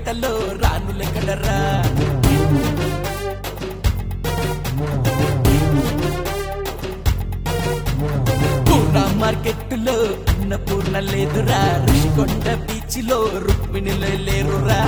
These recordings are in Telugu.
జంటలో రానులెక్కడరా పూర్ణ మార్కెట్లో అన్నపూర్ణ లేదురా ఋషికొండ బీచ్ లో రుక్మిణిలో లేరురా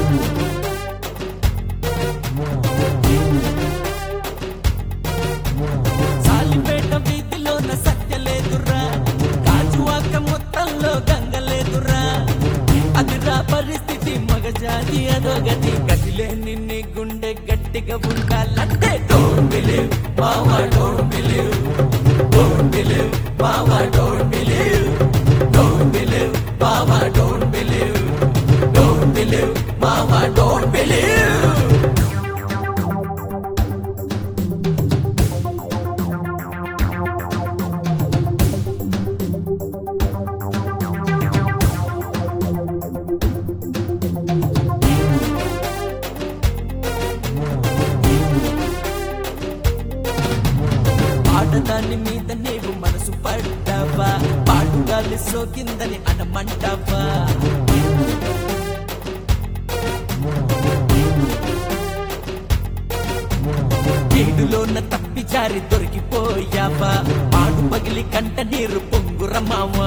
సాలిపేట వీధిలోన సత్య లేదురా గాజువాక మొత్తంలో గంగ లేదురా అదిరా పరిస్థితి మగజాతి అదోగతి గదిలే నిన్ను గుండె గట్టిగా ఉండాలంటే డోంట్ బిలీవ్ మావా డోంట్ బిలీవ్ డోంట్ బిలీవ్ మావా డోంట్ బిలీవ్ డోంట్ బిలీవ్ మావా డోంట్ బిలీవ్ డోంట్ బిలీవ్ మావా డోంట్ బిలీవ్ ఆడదాని మీద నీవు మనసు పడ్డావా పాడుగాలి సోకిందని అనమంటావా వీడులోన తప్పి జారి దొరికిపోయావా పాడు పగిలి కంట నీరు పొంగురమావా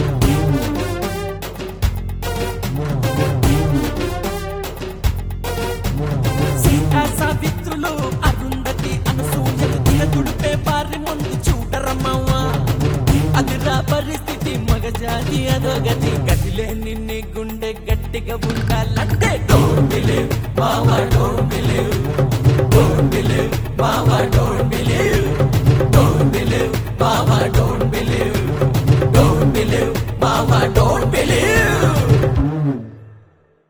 సీతా సావిత్రులు అరుంధతి అనసూయలు దిగ తుడిపే పారి ముందు చూడరమ్మవ్వా అదిరా పరిస్థితి మగజాతి అదోగతి గదిలే నిన్ను గుండె గట్టిగా ఉండాలంటే డోంట్ బిలీవ్ మావా డోంట్ బిలీవ్ డోంట్ బిలీవ్ మావా డోంట్ బిలీవ్ డోంట్